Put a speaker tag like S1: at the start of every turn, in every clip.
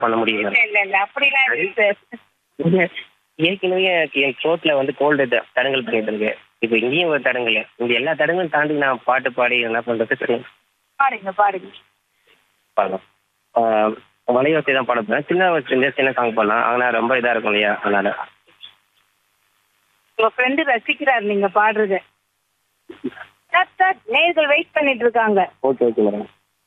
S1: பண்ண முடியும்
S2: இல்ல இல்ல இல்ல அப்படிலாம் இருக்கு சார்
S1: ஏற்கனவே என் த்ரோட்ல வந்து கோல்டு தடங்கல் பண்ணிட்டு இருக்கு இப்போ இங்கேயும் ஒரு தடங்கல் இந்த எல்லா தடங்களும் தாண்டி நான் பாட்டு பாடி என்ன பண்றது சொல்லுங்க
S2: பாருங்க பாருங்க
S1: பாடலாம் ஆஹ் வலையோசை தான் பாட போறேன் சின்ன வயசுல சின்ன சாங் பண்ணலாம் ஆனால் ரொம்ப இதா இருக்கும் இல்லையா அதனால
S2: உங்க ஃப்ரெண்டு ரசிக்கிறார் நீங்க பாடுறது சார் சார் நேர்கள் வெயிட் பண்ணிட்டு இருக்காங்க
S1: ஓகே ஓகே மேடம்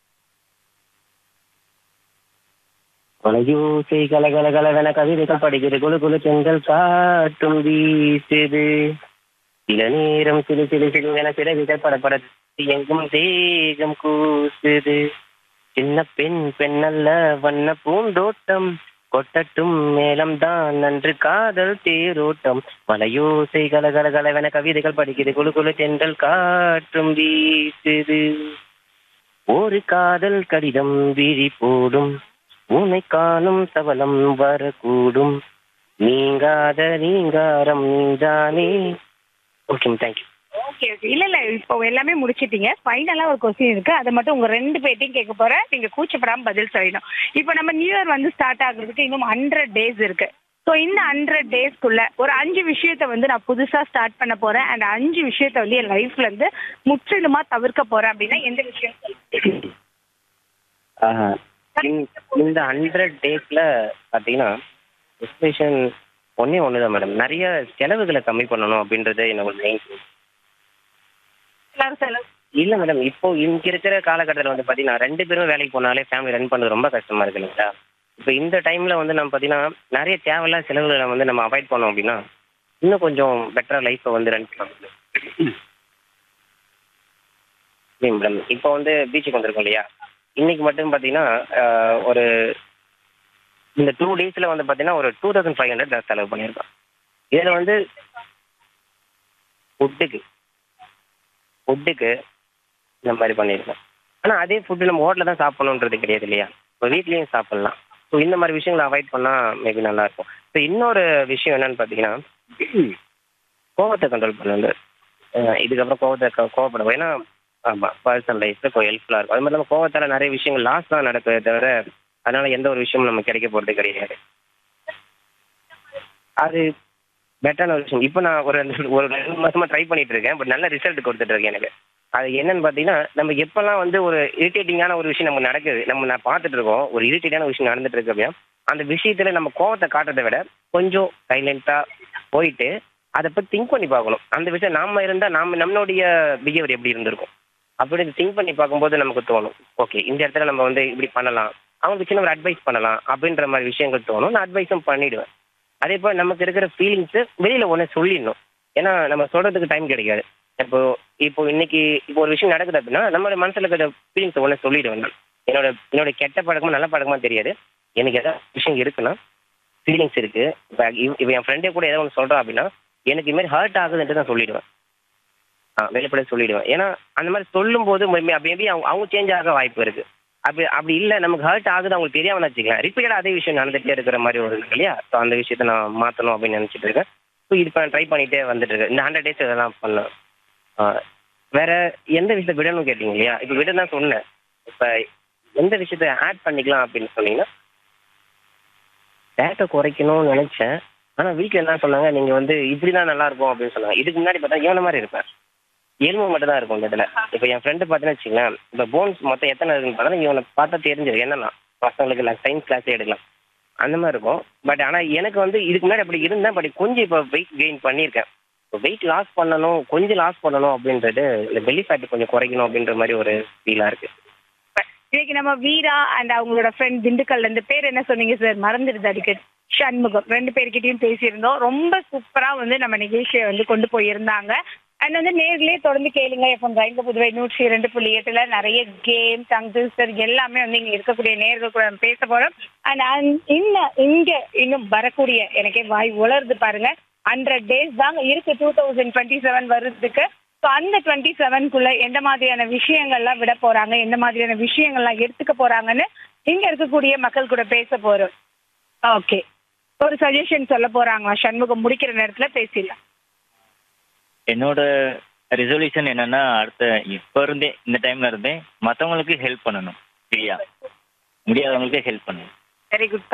S1: வலையோசை கல கல கலவென கவிதைகள் படிக்கிறது குழு குழு செங்கல் காட்டும் வீசுது சில நேரம் சிறு சிறு சிறுவென சிறகுகள் படப்பட எங்கும் தேகம் கூசுது சின்ன பெண் பெண்ணல்ல வண்ண பூந்தோட்டம் கொட்டட்டும் மேலம் தான் நன்று காதல் தேரோட்டம் மலையோசை கல கல கலவென கவிதைகள் படிக்கிறது குழு குழு சென்றல் காற்றும் வீசுது ஒரு காதல் கடிதம் விழி போடும் உன்னை காணும் சபலம் வரக்கூடும் நீங்காத நீங்காரம் நீதானே ஓகே தேங்க்யூ
S2: ஓகே ஓகே இல்ல இல்ல இப்போ எல்லாமே முடிச்சிட்டீங்க ஃபைனலா ஒரு கொஸ்டின் இருக்கு அதை மட்டும் உங்க ரெண்டு பேர்ட்டையும் கேட்க போறேன் நீங்க கூச்சப்படாம பதில் சொல்லணும் இப்போ நம்ம நியூ இயர் வந்து ஸ்டார்ட் ஆகுறதுக்கு இன்னும் ஹண்ட்ரட் டேஸ் இருக்கு ஸோ இந்த ஹண்ட்ரட் டேஸ்க்குள்ள ஒரு அஞ்சு விஷயத்த வந்து நான் புதுசா ஸ்டார்ட் பண்ண போறேன் அண்ட் அஞ்சு விஷயத்த வந்து என் லைஃப்ல இருந்து முற்றிலுமா தவிர்க்க போறேன் அப்படின்னா எந்த விஷயம் சொல்லுங்க?
S1: ஆஹா. இந்த- இந்த ஹண்ட்ரட் டேஸ்ல பாத்தீங்கன்னா எஸ்பெஷன் ஒன்னே ஒண்ணுதான் மேடம் நிறைய செலவுகளை கம்மி பண்ணணும் அப்படின்றது என்னோட மெயின்
S2: எல்லாரும் செலவு
S1: இல்ல மேடம் இப்போ இங்க இருக்கிற காலகட்டத்தில் வந்து பாத்தீங்கன்னா ரெண்டு பேரும் வேலைக்கு போனாலே ஃபேமிலி ரன் பண்ணது ரொம்ப கஷ்டமா இருக்கு இல்லைங்களா இப்போ இந்த டைம்ல வந்து நம்ம பாத்தீங்கன்னா நிறைய தேவையில்லாத செலவுகளை வந்து நம்ம அவாய்ட் பண்ணோம் அப்படின்னா இன்னும் கொஞ்சம் பெட்டரா லைஃப்பை வந்து ரன் பண்ண முடியும் மேடம் இப்போ வந்து பீச்சுக்கு வந்திருக்கோம் இல்லையா இன்னைக்கு மட்டும் பாத்தீங்கன்னா ஆஹ், ஒரு இந்த டூ டேஸ்ல வந்து பாத்தீங்கன்னா ஒரு டூ தௌசண்ட் ஃபைவ் ஹண்ட்ரட் செலவு பண்ணியிருக்கோம் இதுல வந்து ஃபுட்டுக்கு ஃபுட்டுக்கு இந்த மாதிரி பண்ணியிருக்கோம் ஆனால் அதே ஃபுட்டு நம்ம ஹோட்டலில் தான் சாப்பிடணுன்றது கிடையாது இல்லையா இப்போ வீட்லேயும் சாப்பிட்லாம் ஸோ இந்த மாதிரி விஷயங்களை அவாய்ட் பண்ணால் மேபி நல்லாயிருக்கும் ஸோ இன்னொரு விஷயம் என்னன்னு பார்த்தீங்கன்னா கோவத்தை கண்ட்ரோல் பண்ணுறது இதுக்கப்புறம் கோவத்தை க- கோவப்படும் ஏன்னா ஆமாம் பர்சனல் லைஃப்பில் கொஞ்சம் ஹெல்ப்ஃபுல்லாக இருக்கும் அது மாதிரி நம்ம கோவத்தால் நிறைய விஷயங்கள் லாஸ் தான் நடக்குதே தவிர அதனால எந்த ஒரு விஷயமும் நம்ம கிடைக்க போகிறது கிடையாது அது பெட்டரான ஒரு விஷயம் இப்போ நான் ஒரு ரெண்டு ஒரு ரெண்டு மாசமா ட்ரை பண்ணிட்டு இருக்கேன் பட் நல்ல ரிசல்ட் கொடுத்துட்டு இருக்கு எனக்கு அது என்னன்னு பார்த்தீங்கன்னா நம்ம எப்பெல்லாம் வந்து ஒரு இரிட்டேட்டிங்கான ஒரு விஷயம் நமக்கு நடக்குது நம்ம நான் பார்த்துட்டு இருக்கோம் ஒரு இரிட்டேட்டான விஷயம் நடந்துட்டு இருக்கு அப்படின்னா அந்த விஷயத்துல நம்ம கோவத்தை காட்டுறதை விட கொஞ்சம் சைலண்டா போயிட்டு அதை பத்தி திங்க் பண்ணி பார்க்கணும் அந்த விஷயம் நாம இருந்தா நாம நம்மளுடைய பிஹேவியர் எப்படி இருந்திருக்கும் அப்படி திங்க் பண்ணி பார்க்கும்போது நமக்கு தோணும் ஓகே இந்த இடத்துல நம்ம வந்து இப்படி பண்ணலாம் அவங்களுக்கு சின்ன ஒரு அட்வைஸ் பண்ணலாம் அப்படின்ற மாதிரி விஷயங்கள் தோணும் நான் அட்வைஸும் பண்ணிடுவேன் அதே போல் நமக்கு இருக்கிற ஃபீலிங்ஸு வெளியில் ஒன்று சொல்லிடணும் ஏன்னா நம்ம சொல்கிறதுக்கு டைம் கிடைக்காது இப்போ இப்போ இன்னைக்கு இப்போ ஒரு விஷயம் நடக்குது அப்படின்னா நம்மளோட மனசில் இருக்கிற ஃபீலிங்ஸ் ஒன்று சொல்லிடுவேன் நான் என்னோட என்னோட கெட்ட பழக்கமா நல்ல பழக்கமா தெரியாது எனக்கு ஏதாவது விஷயம் இருக்குன்னா ஃபீலிங்ஸ் இருக்கு இப்போ இப்போ என் ஃப்ரெண்டே கூட ஏதோ ஒன்று சொல்கிறான் அப்படின்னா எனக்கு இது மாதிரி ஹர்ட் ஆகுதுன்ட்டு நான் சொல்லிடுவேன் ஆ வெளிப்படையாக சொல்லிடுவேன் ஏன்னா அந்த மாதிரி சொல்லும்போது மேபி அவங்க அவங்க சேஞ்ச் ஆக வாய்ப்பு இருக்கு அப்படி அப்படி இல்லை நமக்கு ஹர்ட் ஆகுது அவங்களுக்கு தெரியாமல் வச்சுக்கலாம் ரிப்பீட்டடாக அதே விஷயம் நடந்துகிட்டே இருக்கிற மாதிரி ஒரு இருக்கு இல்லையா ஸோ அந்த விஷயத்த நான் மாற்றணும் அப்படின்னு நினச்சிட்டு இருக்கேன் ஸோ இது இப்போ ட்ரை பண்ணிகிட்டே வந்துட்டு இருக்கேன் இந்த ஹண்ட்ரட் டேஸ் இதெல்லாம் பண்ணேன் ஆ, வேற எந்த விஷயத்த விடணும்னு கேட்டீங்க இல்லையா இப்போ விட தான் சொன்னேன் இப்போ எந்த விஷயத்த ஆட் பண்ணிக்கலாம் அப்படின்னு சொன்னீங்கன்னா டேட்டை குறைக்கணும்னு நினச்சேன் ஆனால் வீட்டில் என்ன சொன்னாங்க நீங்கள் வந்து இப்படி தான் நல்லா இருக்கும் அப்படின்னு சொன்னாங்க இதுக்கு முன்னாடி பார்த்தா இவன மாதிரி இருப்பேன் எலும்பு மட்டும் தான் இருக்கும் இந்த இதில் இப்போ என் ஃப்ரெண்டு பார்த்தீங்கன்னு வச்சுங்களேன் இப்போ போன்ஸ் மொத்தம் எத்தனை இருக்குன்னு பார்த்தா இவனை பார்த்தா தெரிஞ்சிருக்கு என்னன்னா பசங்களுக்கு சயின்ஸ் கிளாஸே எடுக்கலாம் அந்த மாதிரி இருக்கும் பட் ஆனால் எனக்கு வந்து இதுக்கு முன்னாடி அப்படி இருந்தேன் பட் கொஞ்சம் இப்போ வெயிட் கெயின் பண்ணியிருக்கேன் இப்போ வெயிட் லாஸ் பண்ணணும் கொஞ்சம் லாஸ் பண்ணணும் அப்படின்றது இந்த பெல்லி ஃபேட் கொஞ்சம் குறைக்கணும் அப்படின்ற மாதிரி ஒரு ஃபீலாக இருக்கு
S2: இன்னைக்கு நம்ம வீரா அண்ட் அவங்களோட ஃப்ரெண்ட் திண்டுக்கல்ல இருந்து பேர் என்ன சொன்னீங்க சார் மறந்துடுது அடிக்கடி சண்முகம் ரெண்டு பேர்கிட்டயும் பேசியிருந்தோம் ரொம்ப சூப்பரா வந்து நம்ம நிகழ்ச்சியை வந்து கொண்டு போயிருந்தாங்க அண்ட் வந்து நேர்களே தொடர்ந்து கேளுங்க எஃப்எம் ரயில்வே புதுவை நூற்றி இரண்டு புள்ளி எட்டுல நிறைய கேம் டங்ஸர் எல்லாமே வந்து இங்க இருக்கக்கூடிய நேர்கள் கூட நம்ம பேச போறோம் அண்ட் இன்னும் இங்க இன்னும் வரக்கூடிய எனக்கே வாய் உலருது பாருங்க ஹண்ட்ரட் டேஸ் தாங்க இருக்கு டூ தௌசண்ட் டுவெண்ட்டி செவன் வருதுக்கு ஸோ அந்த டுவெண்ட்டி செவன்குள்ள எந்த மாதிரியான விஷயங்கள்லாம் விட போறாங்க எந்த மாதிரியான விஷயங்கள்லாம் எடுத்துக்க போறாங்கன்னு இங்க இருக்கக்கூடிய மக்கள் கூட பேச போறோம் ஓகே ஒரு சஜஷன் சொல்ல போறாங்களா சண்முகம் முடிக்கிற நேரத்துல பேசிடலாம்
S3: என்னோட ரெசல்யூஷன் என்னன்னா அடுத்த இப்போ இருந்தே இந்த டைம்ல இருந்தே மற்றவங்களுக்கு ஹெல்ப் பண்ணணும் ஃப்ரீயா முடியாதவங்களுக்கு ஹெல்ப் பண்ணணும்
S2: வெரி குட்